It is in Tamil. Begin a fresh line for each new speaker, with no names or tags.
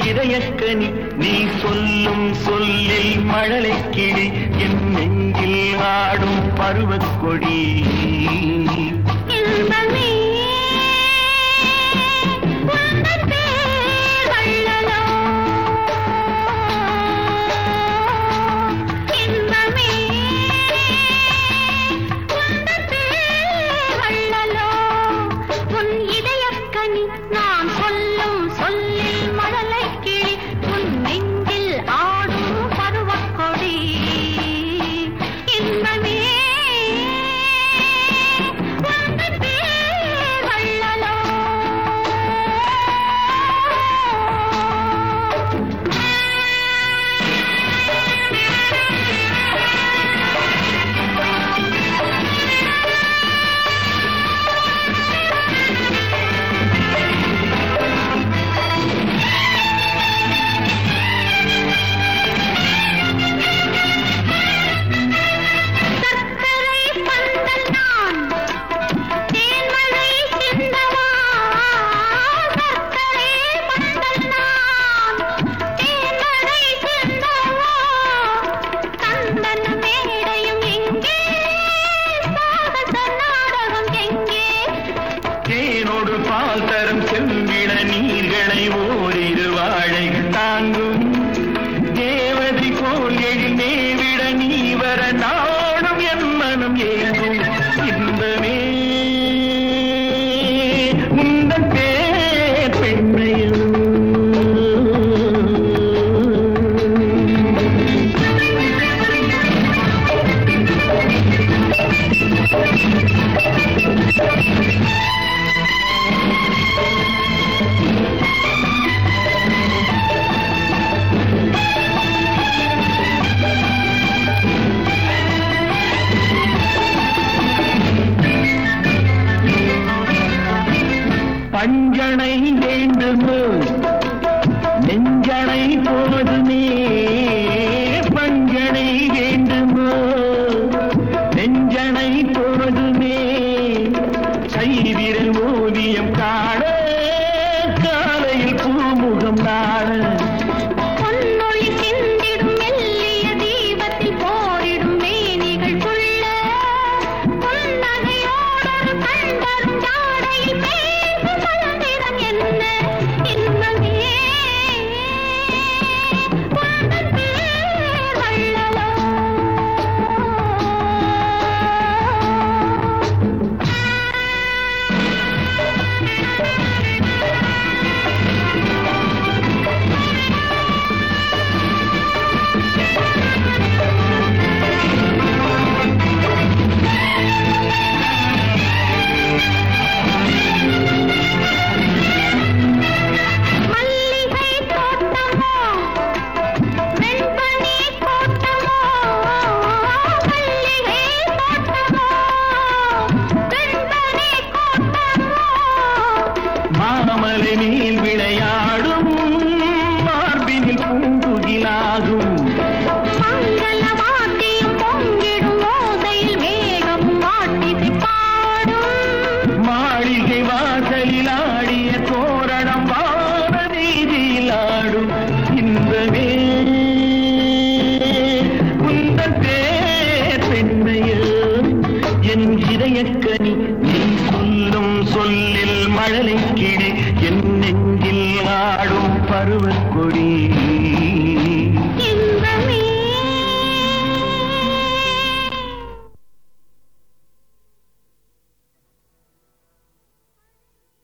இதயக்கனி நீ சொல்லும் சொல்லில் மழலை கிளி என் நெஞ்சில் ஆடும் பருவக் கொடி
இன்பமே உந்தன் பேர் வள்ளலோ இன்பமே உந்தன் பேர் வள்ளலோ உன் இதயக்கனி நான் சொல்லும் சொல்லில் மழலை கிளி உன் நெஞ்சில் ஆடும் பருவக் கொடி இன்பமே உந்தன் பேர் வள்ளலோ சர்க்கரை பந்தல் நான் தேன்மழை சிந்தவா சர்க்கரை பந்தல் நான் தேன்மழை சிந்தவா கந்தன் மேடையும் எங்கே சாகச நாடகம் எங்கே
தேனோடு பால் தரும் செம்பிட நீர்களை ஓரிரு வாழைகள் தாங்கும் தேவதை போல் எழிலே விட நீ வர நாடும் என் மனம் ஏங்கும் இன்பமே உந்தன் பேர் பெண்மையில் பஞ்சனை வேண்டுமோ நெஞ்சனை போதுமே பஞ்சனை வேண்டுமோ நெஞ்சனை போதுமே கைவிரல் ஓவியம் காண காலையில் பூமுகம் நாட
பொன்னொழி சிந்திடும் மெல்லிய தீபத்தில் போரிடும் மேனிகள் கொள்ள புன்னகையோடொரு கண் வரும் ஜாடையில் பேசும் மலர்நிறம் என்ன இன்பமே உந்தன் பேர் வள்ளலோ மல்லிகை தோட்டமோ வெண்பனி தோட்டமோ மல்லிகை தோட்டமோ வெண்பனி தோட்டமோ
மாமலை மேல் விளையாடும் மார்பினில் பூங்குகிலாகும்
மங்கள வாத்தியம் பொங்கிடும் ஓசையில் மேகம் மாட்டிசை பாடும்
மாளிகை வாசலில் ஆடிய தோரணம் வான வீதியில் ஆடும் இன்பமே உந்தன் பேர் பெண்மையில் என் இதயக்கனி நீ சொல்லும் சொல்லில் மழலை கிளி என் நெஞ்சில் ஆடும் பருவக் கொடி